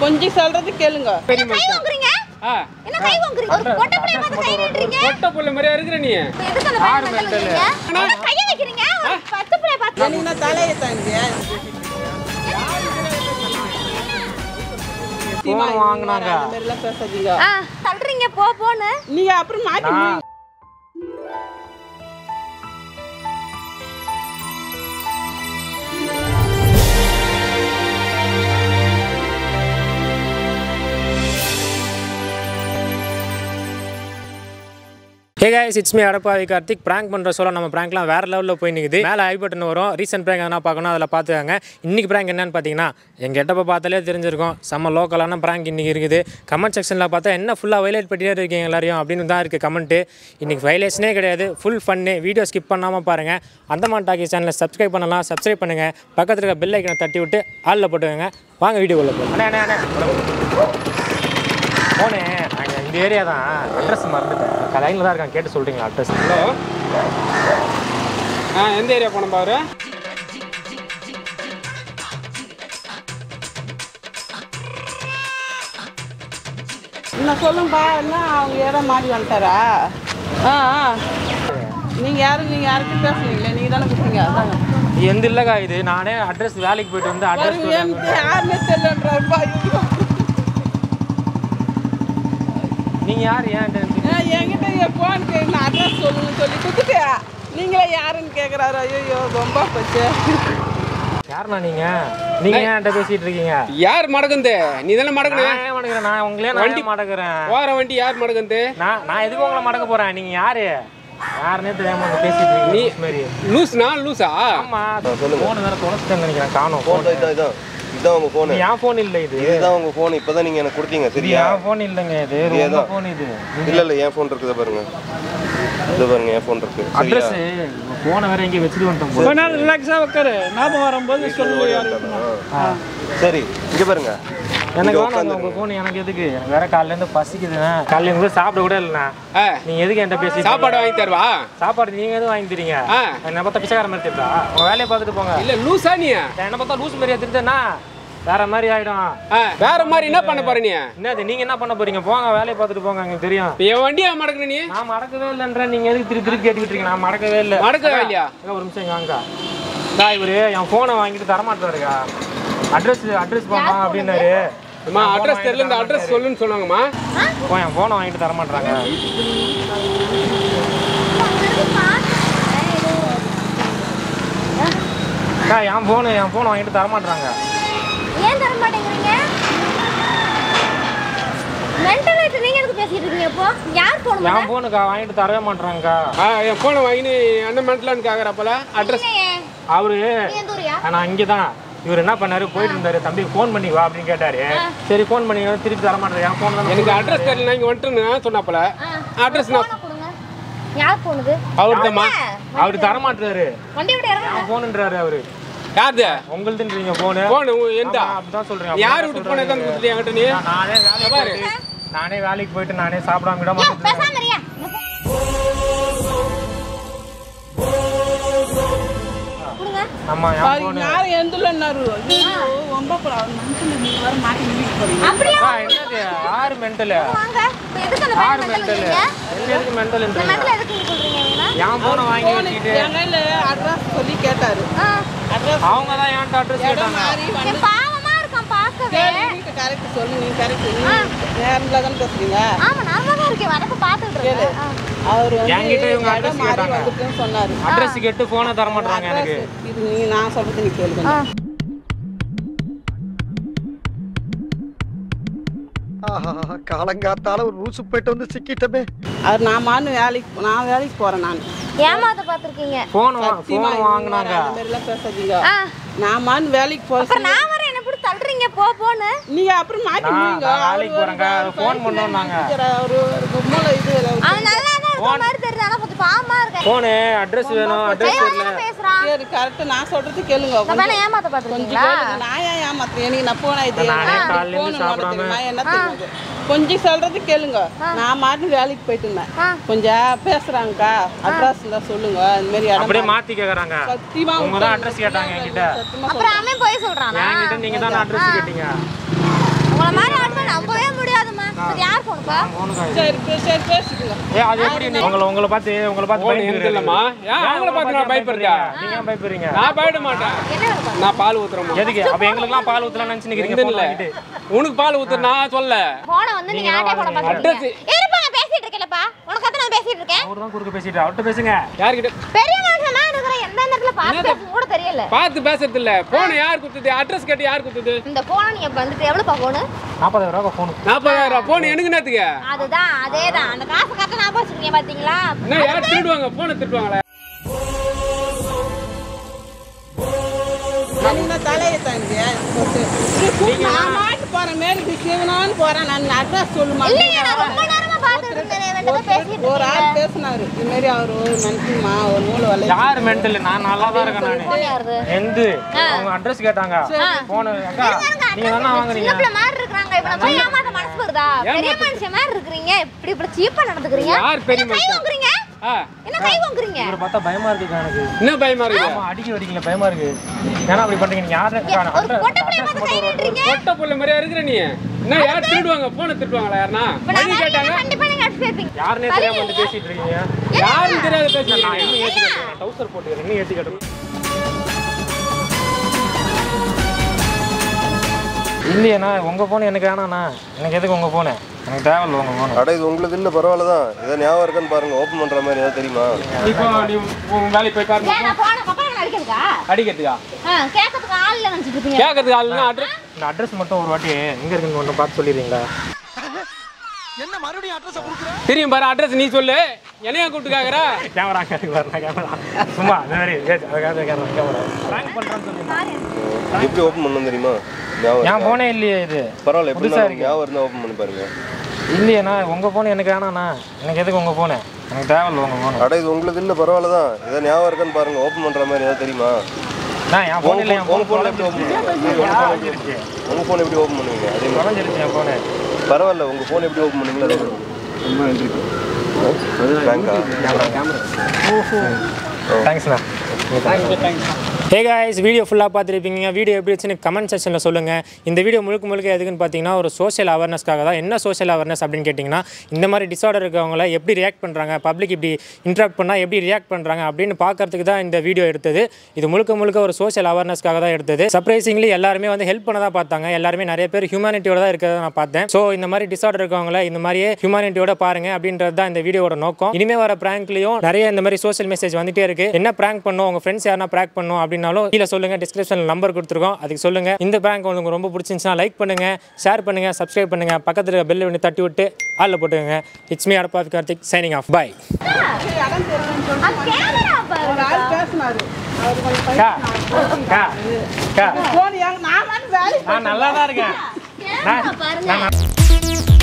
கொஞ்சம் சொல்றது கேளுங்க என்ன கை வாங்குறீங்க ஆ என்ன கை வாங்குறீங்க ஒரு பொட்டை பிள்ளைய பார்த்து கை நீட்டுறீங்க பொட்ட புள்ள மாதிரியா இருக்கிற நீ இப்ப எதுக்கு அந்த பையன் மேல வைக்கிறீங்க என்ன கைய வைக்கிறீங்க ஒரு பத்து பிள்ளைய பார்த்து எனக்கு நான் தலையை தாங்க Phone வாங்குனாங்க. அந்த மாதிரிலாம் பேசாதீங்க ஆ தள்ளுறீங்க போ போன்னு நீங்க அப்புறம் மாட்டி நான் முடிங்க. ஹே guys இட்ஸ் மீ அடப்பாவி கார்த்திக் ப்ராங்க் பண்ணுற சொல்ல நம்ம ப்ராங்க்லாம் வேறு லெவலில் போய் நிற்குது மேலே ஐ பட்டன் வரும் ரீசெண்ட் ப்ராங்க் எதனா பார்க்கணும் அதில் பார்த்துக்காங்க இன்றைக்கி ப்ராங்க் என்னன்னு பார்த்தீங்கன்னா எங்கள் எட்டப்போ பார்த்தாலே தெரிஞ்சிருக்கும் செம்ம லோக்கலான ப்ராங்க் இன்றைக்கி இருக்குது கமெண்ட் செக்ஷனில் பார்த்தா என்ன ஃபுல்லாக வைலேட் பண்ணிட்டே இருக்கீங்க எல்லாரையும் அப்படின்னு தான் இருக்குது கமெண்ட்டு இன்றைக்கி வைலேஷனே கிடையாது ஃபுல் ஃபன்னு வீடியோ ஸ்கிப் பண்ணாமல் பாருங்கள் அந்தமான் டாக்கி சேனலை சப்ஸ்கிரைப் பண்ணலாம் சப்ஸ்கிரைப் பண்ணுங்கள் பக்கத்தில் இருக்க பெல் ஐக்கனை தட்டி விட்டு ஆளில் போட்டுக்கோங்க வாங்க வீடியோக்குள்ளே போகலாம் அண்ணே அண்ணே அண்ணே போனே நாங்கள் இந்த ஏரியா தான் அட்ரஸ் மறந்துட்டேன் லைனில் தான் இருக்கான் கேட்டு சொல்கிறீங்களா அட்ரஸ் ஹலோ ஆ எந்த ஏரியா போன பாரு என்ன சொல்லுங்கப்பா என்ன அவங்க இடம் மாறி வந்துட்டாரா ஆ ஆ. நீங்க யாரும் நீங்க யாருக்கும் பேசுனீங்களே நீங்க தானே கொடுத்தீங்க அதாங்க எந்த இல்லைக்கா இது நானே அட்ரஸ் வேலைக்கு போயிட்டு வந்து அட்ரஸ் ஒரு எம்டி யாருமே தெரியலன்றாருப்பா ஐயோ. நீங்கள் யார் ஏன் ஆ, என்கிட்ட என் போன் நான் அட்ரஸ் சொல்லுங்கன்னு சொல்லி கொடுத்துட்டு நீங்களே யாருன்னு கேட்குறாரு ஐயோ ரொம்ப போச்சு யாருண்ணா நீங்கள் நீங்கள் ஏன் என்கிட்ட பேசிகிட்டு இருக்கீங்க யார் மடக்குந்து நீ தானே மடக்குன நான் ஏன் மடக்கிறேன் நான் உங்களே நான் ஏன் மடக்கிறேன் போற வண்டி யார் மடக்குந்து நான் நான் எதுக்கு உங்களை மடக்க போகிறேன் நீங்கள் யார் யாருன்னே தெரியாம வந்து பேசிட்டு இருக்கீங்க நீ- லூஸ் மாதிரி லூஸ்னா லூசா ஆமா ஃபோன் வேற தொலைச்சிட்டேன்னு நினைக்கிறேன் காணும் ஃபோன் இதான் இதான் இதான் உங்க ஃபோனு என் ஃபோன் இல்லை இது இதுதான் உங்க ஃபோன் இப்பதான் நீங்க எனக்கு கொடுத்தீங்க இது சரியா என் ஃபோன் இல்லைங்க இது உங்க இதேதான். ஃபோன் இது இல்ல இல்ல என் ஃபோன் இருக்குது பாருங்க இது பாருங்க என் ஃபோன் இருக்கு சரியா அட்ரஸ் ஃபோனை வேற எங்கேயும் வச்சுட்டு வந்துட்டோம் போல. நாள் ரிலாக்ஸாக உட்காரு ஞாபகம் வரும்போது ஆ. சரி இங்க பாருங்க எனக்கு இங்க வேணாம் உட்காந்துருங்க. உங்க ஃபோன் எனக்கு எதுக்கு எனக்கு வேற காலையில இருந்து பசிக்குதுண்ணா காலையில இருந்து சாப்பிட கூட இல்லைண்ணா ஆ, நீங்க எதுக்கு என்கிட்ட பேசி சாப்பாடு வாங்கி தருவா சாப்பாடு நீங்க எதுவும் வாங்கி தரீங்க ஆ. என்ன பார்த்தா பிச்சைக்கார மாதிரி தெரியுதா உங்க வேலையை பார்த்துட்டு போங்க இல்ல லூசா நீ என்ன பார்த்தா லூஸ் மாதிரியா தெரிஞ்சேன்னா வேற மாதிரி ஆயிடும் ஆ, வேற மாதிரி என்ன பண்ண போற நீ என்னது நீங்க என்ன பண்ண போறீங்க போங்க வேலையை பார்த்துட்டு போங்க எனக்கு தெரியும் இப்ப என் வண்டியா மடக்குன நீ நான் மடக்கவே இல்லைன்றேன் நீங்க எதுக்கு திருப்பி திருப்பி கேட்டுக்கிட்டு இருக்கீங்க நான் மடக்கவே இல்லை மடக்கவே இல்லையா? அக்கா, ஒரு நிமிஷம் இங்க வாங்க அக்கா, இவரு என் போனை வாங்கிட்டு தரமாட்டாருக்கா அட்ரஸ் அட்ரஸ் போமா அப்படின்னாரு அம்மா அட்ரஸ் தெரியல இந்த அட்ரஸ் சொல்லுன்னு சொன்னாங்கம்மா போ, என் போனை வாங்கிட்டு தரமாட்டாங்க அக்கா என் போனு என் போனை வாங்கிட்டு தரமாட்டாங்க ஏன் தர மாட்டேங்கிறீங்க மென்டல் ஆயிட்டு நீங்க எதுக்கு பேசிட்டு இருக்கீங்க இப்போ யார் போன் என் போனுக்கா வாங்கிட்டு தரவே மாட்டாங்கக்கா ஆ, என் போனை வாங்கினு என்ன மென்டலான்னு கேக்குறப்பல அட்ரஸ் அவரு நீ எந்த ஊரியா நான் இங்கே தான் இவர் என்ன பண்ணாரு போயிட்டு இருந்தாரு தம்பி ஃபோன் பண்ணி வா அப்படின்னு கேட்டாரு சரி ஃபோன் பண்ணி திருப்பி தர மாட்டேன் என் ஃபோன் தான் எனக்கு அட்ரஸ் தெரியல இங்க வந்துட்டுன்னு சொன்னாப்பல அட்ரஸ் நான் போனை கொடுங்க யார் போனுது அவர்தம்மா அவரு தர மாட்டாரு வண்டி விட்டு இறங்க என் ஃபோனுன்றாரு அவரு யாருது உங்களுதுன்றீங்க ஃபோனு போனு எந்த அப்படிதான் சொல்றீங்க யார் விட்டு போனே தான் கொடுத்துட்டு என்கிட்ட நீ நானே வேலைக்கு போயிட்டு நானே வேலைக்கு போயிட்டு நானே சாப்பிடாம விட மாட்டேன் பேசாம இருயா கொடுங்க நம்ம என் பாரு, ஃபோனு யாரும் எந்துலன்னாரு ஐயோ ரொம்ப பரவாயில்ல. மனுஷனை நீங்க வேற மாட்டி வீட்டுக்கு போறீங்க அப்படியே என்னது யாரு மென்டல் வாங்க இப்ப எதுக்கு அந்த யாரு பையன் மென்டல் மென்டல் என்ன எதுக்கு மென்டல் இந்த மென்டல் எதுக்கு நீங்க சொல்றீங்க வீணா என் ஃபோனை வாங்கி வச்சுக்கிட்டு என் கையில அட்ரஸ் சொல்லி கேட்டாரு ஆ அட்ரஸ் அவங்க தான் என்கிட்ட அட்ரஸ் இடம் கேட்டாங்க மாறி வந்து என் பாவமா இருக்கான் பார்க்கவே கரெக்ட் சொல்லு நீ கரெக்ட் நேரில் தானே பேசுறீங்க ஆமா நல்லா தான் இருக்கேன் வரப்ப பாத்துட்டு இருக்கேன் ஆ. அவர் வந்து என்கிட்ட இவங்க இடம் address மாறி கேட்டாங்க. வந்துட்டுன்னு சொன்னாரு அட்ரஸ் கேட்டு ஃபோனை தர மாட்டாங்க எனக்கு Address இது நீ நான் சொல்றது நீ கேளுங்க ஆ. ஆஹா காலங்காத்தால ஒரு ரூசு போயிட்டு வந்து சிக்கிட்டமே அவர் நான் மானு வேலைக்கு நான் வேலைக்கு போறேன் நான் ஏமாத்த பாத்திருக்கீங்க ஃபோன் சத்தியமா ஃபோன் இவங்க வாங்கினாங்க அந்த மாதிரிலாம் பேசாதீங்க ஆ நான் மானு வேலைக்கு அப்புறம் போறேன் நான் வரேன் என்ன இப்படி தள்ளுறீங்க போ போன்னு நீங்க அப்புறம் மாட்டி நான் முடியுங்க நான் வேலைக்கு போறேங்க, அது phone பண்ணோம் நாங்க. அவரு ஒரு மூளை இது அவன் நல்லா தான் இருக்க மாதிரி தெரியுது ஆனா கொஞ்சம் பாவமா இருக்கேன் ஃபோனு அட்ரஸ் வேணும் அட்ரஸ் தெரியல கைவாங்க பேசுறான் சரி கரெக்ட் நான் சொல்றது கேளுங்க இந்த கொஞ்சம் பையனை ஏமாத்த கொஞ்சம் பாத்துருக்கீங்களா கேளுங்க. நான் ஏன் ஏமாத்துறேன் எனக்கு நான் போனா இது நானே எனக்கு காலையில phone இருந்து நோண்ட சாப்பிடாம- தெரியுமா? என்ன தெரியுது கொஞ்சம் சொல்றது கேளுங்க நான் மாட்டு வேலைக்கு போயிட்டு இருந்தேன் ஆ. கொஞ்சம் பேசுறாங்கக்கா அட்ரஸ் இருந்தா சொல்லுங்க இந்த மாதிரி இடம் அப்படியே மாத்தி கேக்குறாங்க சத்தியமா உங்க தான் அட்ரஸ் கேட்டாங்க என்கிட்ட சத்தியமா அப்புறம் அவன் போய் சொல்றானா என்கிட்ட நீங்க தான் அட்ரஸ் கேட்டீங்க உங்களை உங்களை மாதிரி ஆட்கள் நம்பவே முடியாதும்மா இது யார் போனுப்பா சரி பே- சரி பேசிக்கலாம் ஏ அது எப்படி நீ- உங்களை உங்களை பார்த்து உங்களை பார்த்து போன் பயந்து எனக்கு இல்லம்மா ஏன் அவங்கள பார்த்து நான் பயப்படுறா நீங்க ஏன் பயப்படுறீங்க நான் பயப்பட மாட்டேன் என்ன வேலை பாருங்க? நான் பால் ஊத்துறேன் எதுக்கு அப்ப எங்களுக்குலாம் பால் ஊத்தலாம் நினைச்சு நிக்கிறீங்க இல்ல phone இல்ல வாங்கிட்டு. உனக்கு பால் ஊத்துற நான் சொல்ல போனை வந்து நீங்க யார்கிட்ட போன பாத்துருக்கீங்க இருப்பா நான் பேசிட்டு இருக்கேன்லப்பா உனக்கு நான் பேசிட்டு இருக்கேன் அவரு தான் குறுக்க பேசிட்டு அவர்கிட்ட பேசுங்க யார்கிட்ட பெரிய மனுஷனா இருக்கிற எந்த நேரத்துல பார்த்து பேசணும் கூட தெரியல பார்த்து பேசுறது இல்ல போன் யார் குத்துது அட்ரஸ் கேட்டு யார் குத்துது இந்த போனை நீங்க வந்துட்டு எவ்வளவுப்பா போனு நாற்பதாயிரம் ரூபா ஃபோனு நாற்பதாயிரம் ரூபாய் போன் எனக்கு நேத்துக்கு அதுதான் அதேதான் அந்த காசு கரெக்டா ஞாபகம் வச்சுக்கீங்க பாத்தீங்களா என்ன யார் திருடுவாங்க போனை திருடுவாங்களா நீங்க தலையை தாங்க நான் மாட்டு போறேன் மேலுக்கு சிவனான்னு போறேன் நான் அட்ரஸ் சொல்லுமா இல்லைங்க நான் ரொம்ப நேரமா பார்த்துட்டு இருந்தேன் இவன்கிட்ட பேசிட்டு ஒரு இருக்கீங்க ஆள் பேசினாரு இது மாதிரி அவர் ஒரு மனுஷன்மா ஒரு நூல் வலை யார் மென்டல் நான் நல்லா தான் இருக்கேன் நானு போன் யாருது எந்து அவங்க அட்ரஸ் கேட்டாங்க போனு அக்கா நீங்க தானே வாங்குறீங்க சின்ன பிள்ளை மாதிரி இருக்காங்க இப்ப நம்ம ஏமாத்த மனசு வருதா பெரிய மனுஷன் மாதிரி இருக்கிறீங்க இப்படி இப்படி சீப்பா நடந்துக்கிறீங்க யார் பெரிய என்ன கை மனுஷன்? வாங்குறீங்க ஆ, என்ன கை வாங்குறீங்க இவரை பார்த்தா பயமா இருக்கு எனக்கு என்ன பயமா இருக்கு ஆமா அடிக்க வரீங்களா பயமா இருக்கு ஏன்னா அப்படி பண்றீங்க நீங்க யாரு ஒரு பொட்டை பிள்ளைய பார்த்து கை நீட்டுறீங்க கொட்டை புள்ள மாதிரியா இருக்கிற நீ என்ன யார் திருடுவாங்க போனை திருடுவாங்களா யாருன்னா இப்ப நான் வழி வரலைன்னா கேட்டாங்க கண்டிப்பா நீங்க அடிச்சு பேப்பீங்க யாருன்னே தெரியாம வந்து பேசிட்டு இருக்கீங்க யாரும் தெரியாத பேசுறீங்க நான் இன்னும் ஏத்தி கட்டுறேன் டவுசர் போட்டுக்கிறேன் இன்னும் ஏத்தி கட்டுறேன் இல்லையண்ணா உங்க போன் எனக்கு வேணாண்ணா எனக்கு எதுக்கு உங்க போனு எனக்கு தேவையில்ல உங்க போன் அட இது உங்களுக்கு இல்லை பரவாயில்ல தான் இதை ஞாபகம் இருக்கான்னு பாருங்க ஓப்பன் பண்ற மாதிரி ஏதாவது தெரியுமா இப்போ நீ உன் வேலைக்கு போய் பாருங்க ஏன் நான் போன கப்பல அடிக்கிறதுக்கா அடிக்கிறதுக்கா ஆ, கேட்கறதுக்கு ஆள் இல்ல நினைச்சிட்டு இருப்பீங்க கேட்கறதுக்கு ஆளுனா அட்ரஸ் இந்த அட்ரஸ் மட்டும் ஒரு வாட்டி எங்க இருக்குன்னு மட்டும் பார்த்து சொல்லிடுறீங்களா என்ன மறுபடியும் அட்ரஸ் கொடுக்குற தெரியும் பாரு அட்ரஸ் நீ சொல்லு என்னையா கூப்பிட்டு கேக்குற கேமரா கேட்க வரணும் கேமரா சும்மா இந்த மாதிரி ஏய், அதுக்காக கேமரா கேமரா ப்ராங்க் பண்றேன்னு சொல்லுங்க எப்படி ஓப்பன் பண்ணணும் தெரியுமா ஞாபகம் என் இருக்கா? போனே இல்லையே இது பரவாயில்ல எப்படி புதுசா இருக்கு. ஞாபகம் இருந்தால் ஓப்பன் பண்ணி பாருங்க இல்லையேண்ணா உங்க போன் எனக்கு வேணாண்ணா எனக்கு எதுக்கு உங்க போனு எனக்கு தேவையில்ல உங்க போன் அட இது உங்களுக்கு இல்லை பரவாயில்ல தான் இதை ஞாபகம் இருக்கான்னு பாருங்க ஓப்பன் பண்ற மாதிரி ஏதாவது தெரியுமா நான் என் போன் இல்லை என் உங்க போன் phone ல எப்படி open பண்ணுவீங்க? தொலைஞ்சிருச்சு உங்க ஃபோன் எப்படி ஓப்பன் பண்ணுவீங்க அதே மாதிரி தொலைஞ்சிருச்சு என் போனு பரவாயில்ல உங்க ஃபோன் எப்படி ஓப்பன் பண்ணுவீங்களோ அதே மாதிரி ரொம்ப நன்றி பேங்கா தேங்க்ஸ்ண்ணா ஹே காய்ஸ் வீடியோ ஃபுல்லாக பார்த்துருப்பீங்க வீடியோ எப்படி இருந்துச்சுன்னு கமெண்ட் செக்ஷனில் சொல்லுங்கள் இந்த வீடியோ முழுக்க முழுக்க எதுக்குன்னு பார்த்தீங்கன்னா ஒரு சோஷியல் அவேர்னஸ்க்காக தான் என்ன சோஷியல் அவேர்னஸ் அப்படின்னு கேட்டிங்கன்னா இந்த மாதிரி டிஸார்டர் இருக்கவங்கள எப்படி ரியாக்ட் பண்ணுறாங்க பப்ளிக் இப்படி இன்ட்ராக்ட் பண்ணால் எப்படி ரியாக்ட் பண்ணுறாங்க அப்படின்னு பார்க்கறதுக்கு தான் இந்த வீடியோ எடுத்தது இது முழுக்க முழுக்க ஒரு சோஷியல் அவேர்னஸ்க்காக தான் எடுத்தது சர்ப்ரைசிங்லி எல்லாருமே வந்து ஹெல்ப் பண்ண தான் பார்த்தாங்க எல்லாருமே நிறைய பேர் ஹியூமனிட்டியோட தான் இருக்கிறத நான் பார்த்தேன் ஸோ இந்த மாதிரி டிஸார்டர் இருக்கவங்கள இந்த மாதிரியே ஹியூமனிட்டியோட பாருங்க அப்படின்றது தான் இந்த வீடியோட நோக்கம் இனிமே வர பிராங்க்லையும் நிறைய இந்த மாதிரி சோஷியல் மெசேஜ் வந்துட்டே இருக்கு என்ன பிராங்க் பண்ணும் உங்க ஃப்ரெண்ட்ஸ் யாரா பிராங்க் பண்ணும் அப்படின்னாலும் கீழே சொல்லுங்க டிஸ்கிரிப்ஷனில் நம்பர் கொடுத்துருக்கோம் அதுக்கு சொல்லுங்க இந்த பிராங்க் உங்களுக்கு ரொம்ப பிடிச்சிருந்துச்சுன்னா லைக் பண்ணுங்க ஷேர் பண்ணுங்க சப்ஸ்கிரைப் பண்ணுங்க பக்கத்துல பெல் பண்ணி தட்டி விட்டு ஆளில் போட்டுக்கோங்க இட்ஸ் மீ அடப்பா கார்த்திக் சைனிங் ஆஃப் பை இடம் தெரியலன்னு சொல்லிட்டு அந்த கேமரா பாரு ஒரு ஆள் பேசினாரு அவர் கொஞ்சம் கா கா கா போன் நான் மட்டும் வேலைக்கு நான் நல்லா தான் இருக்கேன் கேமரா பாருங்க நான்